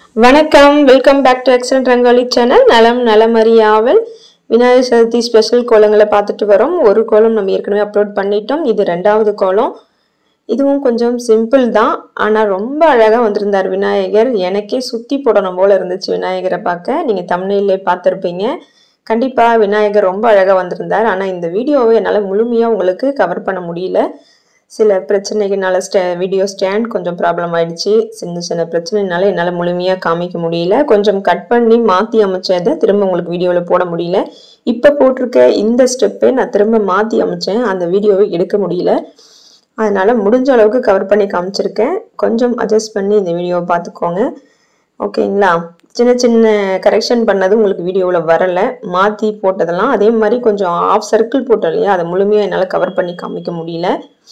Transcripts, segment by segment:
வணக்கம் welcome back to excellent rangoli channel நலம் நலமறியாவல் விநாயகர் சதுர்த்தி ஸ்பெஷல் கோலங்களை பார்த்துட்டு வரோம் ஒரு கோலம் நம்ம ஏற்கனவே அப்லோட் பண்ணிட்டோம் இது ரெண்டாவது கோலம் இதுவும் கொஞ்சம் சிம்பிள் தான் ஆனால் ரொம்ப அழகாக வந்திருந்தார் விநாயகர் எனக்கே சுற்றி போடணும் போல இருந்துச்சு விநாயகரை பார்க்க நீங்கள் தமிழ்நிலே பார்த்துருப்பீங்க கண்டிப்பாக விநாயகர் ரொம்ப அழகாக வந்திருந்தார் ஆனால் இந்த வீடியோவை என்னால் முழுமையாக உங்களுக்கு கவர் பண்ண முடியல சில பிரச்சனைகள்னால ஸ்டே வீடியோ ஸ்டாண்ட் கொஞ்சம் ப்ராப்ளம் ஆயிடுச்சு சின்ன சின்ன பிரச்சனைனால என்னால் முழுமையாக காமிக்க முடியல கொஞ்சம் கட் பண்ணி மாற்றி அமைச்சதை திரும்ப உங்களுக்கு வீடியோவில் போட முடியல இப்போ போட்டிருக்க இந்த ஸ்டெப்பை நான் திரும்ப மாற்றி அமைச்சேன் அந்த வீடியோவை எடுக்க முடியல அதனால முடிஞ்ச அளவுக்கு கவர் பண்ணி காமிச்சிருக்கேன் கொஞ்சம் அட்ஜஸ்ட் பண்ணி இந்த வீடியோவை பார்த்துக்கோங்க ஓகேங்களா சின்ன சின்ன கரெக்ஷன் பண்ணது உங்களுக்கு வீடியோவில் வரலை மாற்றி போட்டதெல்லாம் அதே மாதிரி கொஞ்சம் ஆஃப் சர்க்கிள் போட்டோம் இல்லையா அதை முழுமையாக என்னால் கவர் பண்ணி காமிக்க முடியல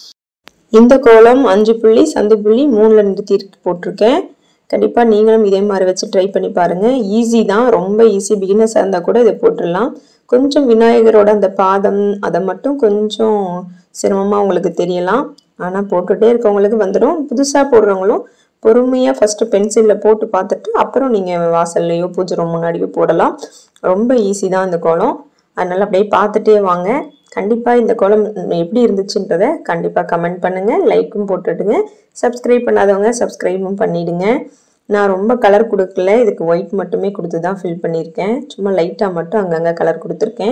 இந்த கோலம் அஞ்சு புள்ளி சந்து புள்ளி மூணில் நிறுத்தி போட்டிருக்கேன் கண்டிப்பாக நீங்களும் இதே மாதிரி வச்சு ட்ரை பண்ணி பாருங்கள் ஈஸி தான் ரொம்ப ஈஸி பிகினர்ஸாக இருந்தால் கூட இதை போட்டுடலாம் கொஞ்சம் விநாயகரோட அந்த பாதம் அதை மட்டும் கொஞ்சம் சிரமமாக உங்களுக்கு தெரியலாம் ஆனால் போட்டுகிட்டே இருக்கவங்களுக்கு வந்துடும் புதுசாக போடுறவங்களும் பொறுமையாக ஃபஸ்ட்டு பென்சிலில் போட்டு பார்த்துட்டு அப்புறம் நீங்கள் வாசல்லையோ பூஜை ரூம் முன்னாடியோ போடலாம் ரொம்ப ஈஸி தான் இந்த கோலம் அதனால் அப்படியே பார்த்துட்டே வாங்க கண்டிப்பாக இந்த கோலம் எப்படி இருந்துச்சுன்றத கண்டிப்பாக கமெண்ட் பண்ணுங்கள் லைக்கும் போட்டுடுங்க சப்ஸ்கிரைப் பண்ணாதவங்க சப்ஸ்கிரைபும் பண்ணிடுங்க நான் ரொம்ப கலர் கொடுக்கல இதுக்கு ஒயிட் மட்டுமே கொடுத்து தான் ஃபில் பண்ணியிருக்கேன் சும்மா லைட்டாக மட்டும் அங்கங்கே கலர் கொடுத்துருக்கேன்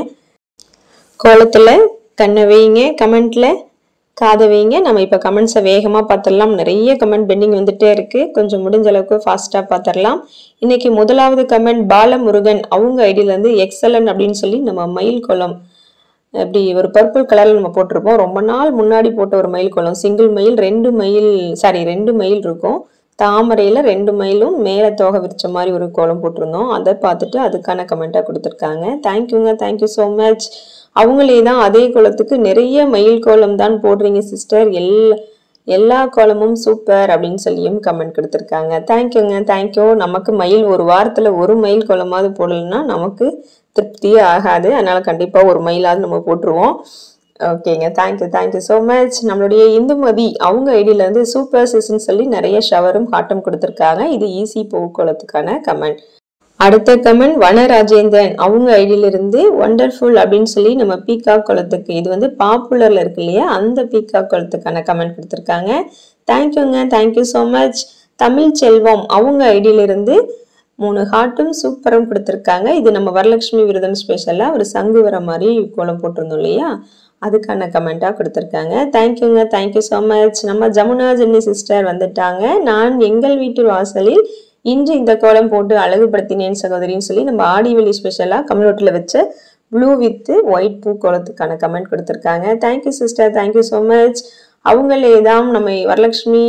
கோலத்தில் கண்ணை வைங்க கமெண்ட்டில் காதை வைங்க நம்ம இப்போ கமெண்ட்ஸை வேகமாக பார்த்துடலாம் நிறைய கமெண்ட் பெண்டிங் வந்துட்டே இருக்குது கொஞ்சம் முடிஞ்ச அளவுக்கு ஃபாஸ்ட்டாக பார்த்துடலாம் இன்னைக்கு முதலாவது கமெண்ட் பாலமுருகன் அவங்க ஐடியிலேருந்து எக்ஸலன் அப்படின்னு சொல்லி நம்ம மயில் கோலம் அப்படி ஒரு பர்பிள் கலரில் நம்ம போட்டிருப்போம் ரொம்ப நாள் முன்னாடி போட்ட ஒரு மயில் கோலம் சிங்கிள் மயில் ரெண்டு மயில் சாரி ரெண்டு மயில் இருக்கும் தாமரையில் ரெண்டு மயிலும் மேலே தோகை விரிச்ச மாதிரி ஒரு கோலம் போட்டிருந்தோம் அதை பார்த்துட்டு அதுக்கான கமெண்ட்டாக கொடுத்துருக்காங்க தேங்க்யூங்க தேங்க்யூ ஸோ மச் அவங்களே தான் அதே கோலத்துக்கு நிறைய மயில் கோலம் தான் போடுறீங்க சிஸ்டர் எல்லா எல்லா கோலமும் சூப்பர் அப்படின்னு சொல்லியும் கமெண்ட் கொடுத்துருக்காங்க தேங்க்யூங்க தேங்க்யூ நமக்கு மயில் ஒரு வாரத்தில் ஒரு மயில் கோலமாவது போடலைன்னா நமக்கு திருப்தியே ஆகாது அதனால கண்டிப்பாக ஒரு மயிலாவது நம்ம போட்டுருவோம் ஓகேங்க தேங்க்யூ தேங்க்யூ ஸோ மச் நம்மளுடைய இந்துமதி அவங்க ஐடியிலேருந்து சூப்பர் சிஸ்ன்னு சொல்லி நிறைய ஷவரும் காட்டும் கொடுத்துருக்காங்க இது ஈஸி போக்குவரத்துக்கான கமெண்ட் அடுத்த கமெண்ட் வனராஜேந்திரன் அவங்க ஐடியிலிருந்து ஒண்டர்ஃபுல் அப்படின்னு சொல்லி நம்ம பீகாக் குளத்துக்கு இது வந்து பாப்புலர்ல இருக்கு இல்லையா அந்த பீகாக் குளத்துக்கான கமெண்ட் கொடுத்துருக்காங்க தேங்க்யூங்க thank you so much Tamil Selvam அவங்க ஐடியிலிருந்து மூணு ஹார்ட்டும் சூப்பரும் கொடுத்துருக்காங்க இது நம்ம வரலட்சுமி விரதம் ஸ்பெஷலாக ஒரு சங்கு வர மாதிரி கோலம் போட்டிருந்தோம் இல்லையா அதுக்கான கமெண்ட்டாக கொடுத்துருக்காங்க தேங்க்யூங்க தேங்க்யூ ஸோ மச் நம்ம ஜமுனா ஜென்னி சிஸ்டர் வந்துட்டாங்க நான் எங்கள் வீட்டு வாசலில் இன்று இந்த கோலம் போட்டு அழகுபடுத்தினேன் சகோதரின்னு சொல்லி நம்ம ஆடிவெளி ஸ்பெஷலாக கம்யூனிட்டியில் வச்ச ப்ளூ வித் ஒயிட் பூ கோலத்துக்கான கமெண்ட் கொடுத்துருக்காங்க thank you sister thank you so much அவங்களே தான் நம்ம வரலட்சுமி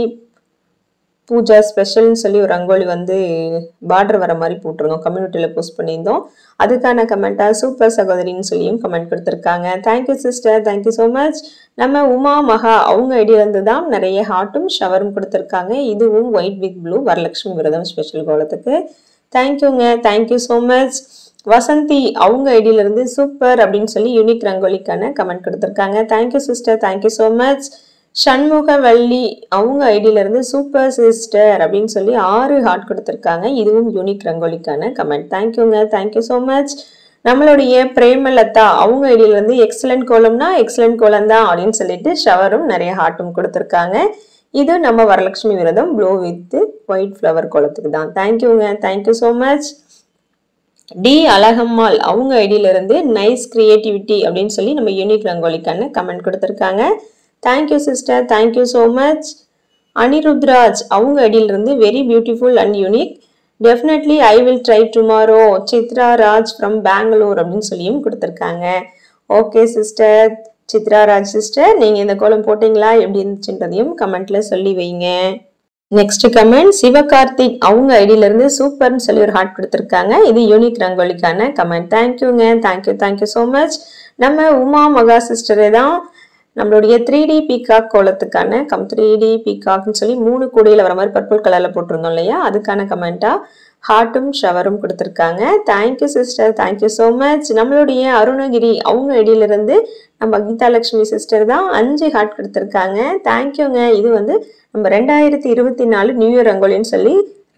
பூஜா ஸ்பெஷல்னு சொல்லி ஒரு ரங்கோலி வந்து பார்டர் வர மாதிரி போட்டிருந்தோம் கம்யூனிட்டியில் போஸ்ட் பண்ணியிருந்தோம் அதுக்கான கமெண்ட்டாக சூப்பர் சகோதரின்னு சொல்லியும் கமெண்ட் கொடுத்துருக்காங்க thank you sister thank you so much நம்ம உமா மகா அவங்க ஐடியிலேருந்து தான் நிறைய ஹார்ட்டும் ஷவரும் கொடுத்துருக்காங்க இதுவும் ஒயிட் வித் ப்ளூ வரலட்சுமி விரதம் ஸ்பெஷல் கோலத்துக்கு தேங்க்யூங்க தேங்க்யூ ஸோ மச் வசந்தி அவங்க ஐடியிலேருந்து சூப்பர் அப்படின்னு சொல்லி யூனிக் ரங்கோலிக்கான கமெண்ட் கொடுத்துருக்காங்க thank you sister thank you so much Shanmugavalli அவங்க ஐடியில இருந்து சூப்பர் சிஸ்டர் அப்படின்னு சொல்லி ஆறு ஹார்ட் கொடுத்துருக்காங்க இதுவும் யூனிக் ரங்கோலிக்கான கமெண்ட் தேங்க்யூங்க தேங்க்யூ ஸோ மச் நம்மளுடைய பிரேமலதா அவங்க ஐடியில இருந்து எக்ஸலண்ட் கோலம்னா எக்ஸலண்ட் கோலம் தான் அப்படின்னு சொல்லிட்டு ஷவரும் நிறைய ஹார்ட்டும் கொடுத்துருக்காங்க இது நம்ம Varalakshmi Vratham blue with white flower கோலத்துக்கு தான் தேங்க்யூங்க thank you so much T Alagammal அவங்க ஐடியில இருந்து நைஸ் கிரியேட்டிவிட்டி அப்படின்னு சொல்லி நம்ம யூனிக் ரங்கோலிக்கான கமெண்ட் கொடுத்துருக்காங்க thank you sister thank you so much Anirudhraj அவங்க ஐடியிலிருந்து very beautiful and unique definitely I will try tomorrow Chitra Raj from Bangalore அப்படின்னு சொல்லியும் கொடுத்துருக்காங்க okay sister Chitra Raj sister நீங்கள் இந்த கோலம் போட்டிங்களா எப்படி இருந்துச்சுன்றதையும் கமெண்ட்ல சொல்லி வைங்க நெக்ஸ்ட் கமெண்ட் சிவகார்த்திக் அவங்க ஐடியிலேருந்து சூப்பர்னு சொல்லி ஒரு ஹார்ட் கொடுத்துருக்காங்க இது யூனிக் ரங்கோலிக்கான கமெண்ட் தேங்க்யூங்க தேங்க்யூ தேங்க்யூ ஸோ மச் நம்ம உமா மகா சிஸ்டரே தான் நம்மளுடைய three D peacock கோலத்துக்கான come three D பீகாக்னு சொல்லி மூணு கூடையில் வர மாதிரி பர்பிள் கலரில் போட்டிருந்தோம் இல்லையா அதுக்கான கமெண்ட்டாக ஹார்ட்டும் ஷவரும் கொடுத்துருக்காங்க thank you sister thank you so much நம்மளுடைய அருணகிரி அவங்க ஐடியிலிருந்து நம்ம கீதாலட்சுமி சிஸ்டர் தான் அஞ்சு ஹார்ட் கொடுத்துருக்காங்க தேங்க்யூங்க இது வந்து நம்ம ரெண்டாயிரத்தி இருபத்தி நாலு நியூ இயர் ரங்கோலின்னு சொல்லி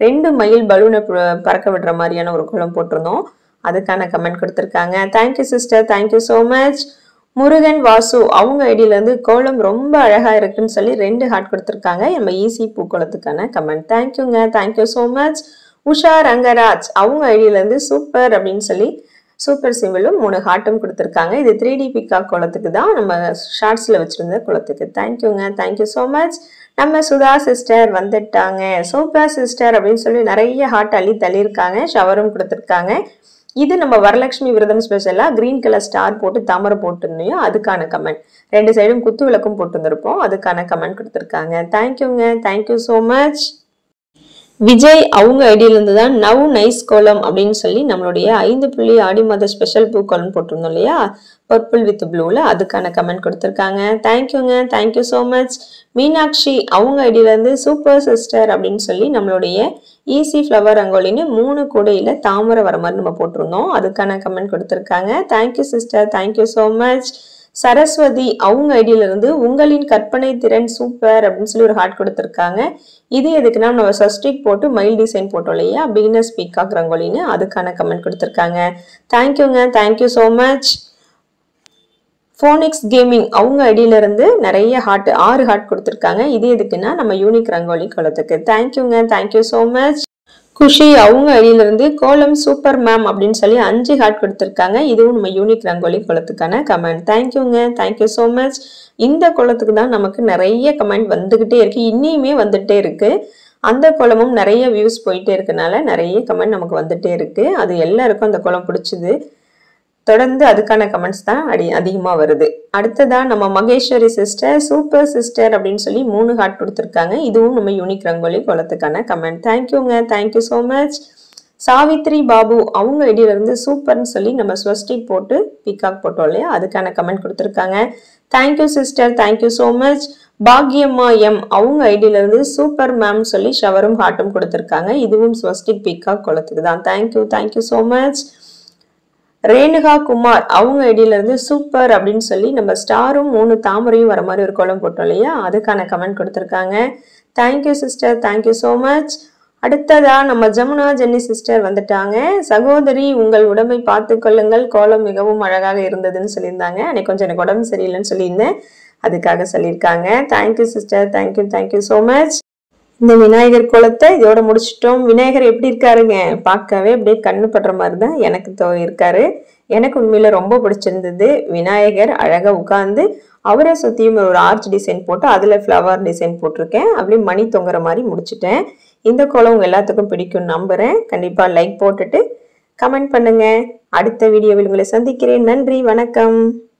ரெண்டு மயில் பலூனை பறக்க விடுற மாதிரியான ஒரு கோலம் போட்டிருந்தோம் அதுக்கான கமெண்ட் கொடுத்துருக்காங்க thank you sister thank you so much Murugan Vasu அவங்க ஐடியில இருந்து கோலம் ரொம்ப அழகா இருக்குன்னு சொல்லி ரெண்டு ஹார்ட் கொடுத்துருக்காங்க நம்ம ஈஸி பூக்கோளத்துக்கான கமெண்ட் தேங்க்யூங்க thank you so much Usha Rangaraj அவங்க ஐடியில இருந்து சூப்பர் அப்படின்னு சொல்லி சூப்பர் சிம்பிளும் மூணு ஹார்ட்டும் கொடுத்துருக்காங்க இது த்ரீ டி பிக்கா குளத்துக்கு தான் நம்ம ஷார்ட்ஸில் வச்சுருந்த குளத்துக்கு தேங்க்யூங்க தேங்க்யூ ஸோ மச் நம்ம சுதா சிஸ்டர் வந்துட்டாங்க சூப்பர் சிஸ்டர் அப்படின்னு சொல்லி நிறைய ஹார்ட் அள்ளி தள்ளியிருக்காங்க ஷவரும் கொடுத்துருக்காங்க இது நம்ம வரலட்சுமி விரதம் ஸ்பெஷலாக க்ரீன் கலர் ஸ்டார் போட்டு தாமரை போட்டிருந்தோம் அதுக்கான கமெண்ட் ரெண்டு சைடும் குத்து விளக்கும் போட்டிருந்திருப்போம் அதுக்கான கமெண்ட் கொடுத்துருக்காங்க தேங்க்யூங்க தேங்க்யூ ஸோ மச் விஜய் அவங்க ஐடியிலேருந்து தான் நவ் நைஸ் கோலம் அப்படின்னு சொல்லி நம்மளுடைய ஐந்து புள்ளி ஆடி மாத ஸ்பெஷல் பூ கோலம் போட்டிருந்தோம் இல்லையா பர்பிள் வித் ப்ளூவில் அதுக்கான கமெண்ட் கொடுத்துருக்காங்க தேங்க்யூங்க தேங்க்யூ ஸோ மச் மீனாட்சி அவங்க ஐடியிலேருந்து சூப்பர் சிஸ்டர் அப்படின்னு சொல்லி நம்மளுடைய ஈஸி ஃப்ளவர் ரங்கோலின்னு மூணு கூடையில் தாமரை வர மாதிரி நம்ம போட்டிருந்தோம் அதுக்கான கமெண்ட் கொடுத்துருக்காங்க thank you sister thank you so much Saraswathi அவங்க ஐடியில இருந்து உங்களின் கற்பனை திறன் சூப்பர் அப்படின்னு சொல்லி ஒரு ஹார்ட் கொடுத்துருக்காங்க இது எதுக்குன்னா நம்ம சஸ்டிக் போட்டு மைல் டிசைன் போட்டோம் இல்லையா பிகினஸ் பீகாக் ரங்கோலின்னு அதுக்கான கமெண்ட் கொடுத்துருக்காங்க தேங்க்யூங்க thank you so much Phoenix gaming அவங்க ஐடியில இருந்து நிறைய ஹார்ட் ஆறு ஹார்ட் கொடுத்துருக்காங்க இது எதுக்குன்னா நம்ம யூனிக் ரங்கோலி குளத்துக்கு தேங்க்யூங்க தேங்க்யூ ஸோ மச் குஷி அவங்க ஐடியில இருந்து கோலம் சூப்பர் மேம் அப்படின்னு சொல்லி அஞ்சு ஹார்ட் கொடுத்துருக்காங்க இதுவும் நம்ம யூனிக் ரங்கோலி குளத்துக்கான கமெண்ட் தேங்க்யூங்க தேங்க்யூ ஸோ மச் இந்த குளத்துக்கு தான் நமக்கு நிறைய கமெண்ட் வந்துகிட்டே இருக்கு இன்னியுமே வந்துட்டே இருக்கு அந்த குளமும் நிறைய வியூஸ் போயிட்டே இருக்கனால நிறைய கமெண்ட் நமக்கு வந்துட்டே இருக்கு அது எல்லாருக்கும் அந்த குளம் பிடிச்சது தொடர்ந்து அதுக்கான கமெண்ட்ஸ் தான் அடி அதிகமாக வருது அடுத்ததா நம்ம மகேஸ்வரி சிஸ்டர் சூப்பர் சிஸ்டர் அப்படின்னு சொல்லி மூணு ஹார்ட் கொடுத்துருக்காங்க இதுவும் நம்ம யூனிக் ரங்கோலி குளத்துக்கான கமெண்ட் தேங்க்யூங்க thank you so much Savitri Babu அவங்க ஐடியில இருந்து சூப்பர்னு சொல்லி நம்ம ஸ்வஸ்டிக் போட்டு பீகாக் போட்டோம் இல்லையா அதுக்கான கமெண்ட் கொடுத்துருக்காங்க thank you sister thank you so much பாக்யம்மா எம் அவங்க ஐடியில இருந்து சூப்பர் மேம் சொல்லி ஷவரும் ஹார்ட்டும் கொடுத்துருக்காங்க இதுவும் ஸ்வஸ்டிக் பீகாக் குளத்துக்கு தான் thank you thank you so much Renuka Kumar அவங்க ஐடியில இருந்து சூப்பர் அப்படின்னு சொல்லி நம்ம ஸ்டாரும் மூணு தாமரையும் வர மாதிரி ஒரு கோலம் போட்டோம் இல்லையா அதுக்கான கமெண்ட் கொடுத்துருக்காங்க thank you sister thank you so much அடுத்ததா நம்ம ஜமுனா ஜென்னி சிஸ்டர் வந்துட்டாங்க சகோதரி உங்கள் உடம்பை பார்த்து கொள்ளுங்கள் கோலம் மிகவும் அழகாக இருந்ததுன்னு சொல்லியிருந்தாங்க அன்னைக்கு கொஞ்சம் எனக்கு உடம்பு சரியில்லைன்னு சொல்லியிருந்தேன் அதுக்காக சொல்லியிருக்காங்க thank you sister thank you thank you so much இந்த விநாயகர் கோலத்தை இதோட முடிச்சிட்டோம் விநாயகர் எப்படி இருக்காருங்க பார்க்கவே அப்படியே கண்ணு படுற மாதிரி தான் எனக்கு தோ இருக்காரு எனக்கு உண்மையில ரொம்ப பிடிச்சிருந்தது விநாயகர் அழகா உட்கார்ந்து அவரை சுற்றியும் ஒரு ஆர்ச் டிசைன் போட்டு அதில் ஃப்ளவர் டிசைன் போட்டிருக்கேன் அப்படியே மணி தொங்குற மாதிரி முடிச்சிட்டேன் இந்த கோலம் உங்க எல்லாத்துக்கும் பிடிக்கும் நம்புறேன் கண்டிப்பா லைக் போட்டுட்டு கமெண்ட் பண்ணுங்க அடுத்த வீடியோவில் உங்களை சந்திக்கிறேன் நன்றி வணக்கம்